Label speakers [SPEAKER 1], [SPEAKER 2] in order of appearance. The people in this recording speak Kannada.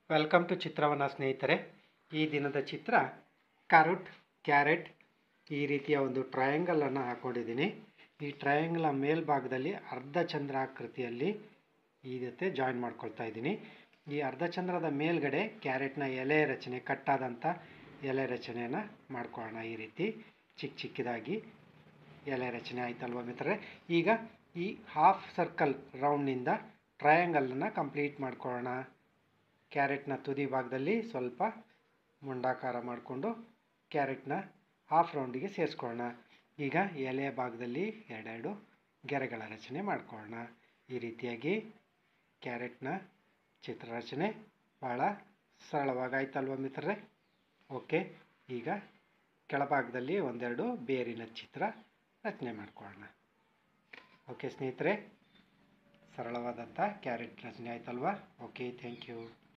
[SPEAKER 1] ವೆಲ್ಕಮ್ ಟು ಚಿತ್ರವನ ಸ್ನೇಹಿತರೆ ಈ ದಿನದ ಚಿತ್ರ ಕ್ಯಾರೋಟ್ ಕ್ಯಾರೆಟ್ ಈ ರೀತಿಯ ಒಂದು ಟ್ರಯಾಂಗಲನ್ನು ಹಾಕ್ಕೊಂಡಿದ್ದೀನಿ ಈ ಟ್ರಯಾಂಗಲ ಮೇಲ್ಭಾಗದಲ್ಲಿ ಅರ್ಧ ಚಂದ್ರಾಕೃತಿಯಲ್ಲಿ ಈ ಜೊತೆ ಜಾಯಿನ್ ಮಾಡ್ಕೊಳ್ತಾ ಇದ್ದೀನಿ ಈ ಅರ್ಧ ಚಂದ್ರದ ಮೇಲ್ಗಡೆ ಕ್ಯಾರೆಟ್ನ ಎಲೆ ರಚನೆ ಕಟ್ಟಾದಂಥ ಎಲೆ ರಚನೆಯನ್ನು ಮಾಡ್ಕೊಳ್ಳೋಣ ಈ ರೀತಿ ಚಿಕ್ಕ ಚಿಕ್ಕದಾಗಿ ಎಲೆ ರಚನೆ ಆಯ್ತಲ್ವ ಮಿತ್ರರೆ ಈಗ ಈ ಹಾಫ್ ಸರ್ಕಲ್ ರೌಂಡ್ನಿಂದ ಟ್ರಯಾಂಗಲನ್ನು ಕಂಪ್ಲೀಟ್ ಮಾಡ್ಕೊಳ್ಳೋಣ ಕ್ಯಾರೆಟ್ನ ತುದಿ ಭಾಗದಲ್ಲಿ ಸ್ವಲ್ಪ ಮುಂಡಾಕಾರ ಮಾಡಿಕೊಂಡು ಕ್ಯಾರೆಟ್ನ ಹಾಫ್ ರೌಂಡಿಗೆ ಸೇರಿಸ್ಕೊಳ್ಳೋಣ ಈಗ ಎಲೆಯ ಭಾಗದಲ್ಲಿ ಎರಡೆರಡು ಗೆರೆಗಳ ರಚನೆ ಮಾಡ್ಕೊಳ್ಳೋಣ ಈ ರೀತಿಯಾಗಿ ಕ್ಯಾರೆಟ್ನ ಚಿತ್ರರಚನೆ ಭಾಳ ಸರಳವಾಗಾಯ್ತಲ್ವ ಮಿತ್ರರೆ ಓಕೆ ಈಗ ಕೆಳಭಾಗದಲ್ಲಿ ಒಂದೆರಡು ಬೇರಿನ ಚಿತ್ರ ರಚನೆ ಮಾಡ್ಕೊಳ್ಳೋಣ ಓಕೆ ಸ್ನೇಹಿತರೆ ಸರಳವಾದಂಥ ಕ್ಯಾರೆಟ್ ರಚನೆ ಆಯ್ತಲ್ವಾ ಓಕೆ ಥ್ಯಾಂಕ್ ಯು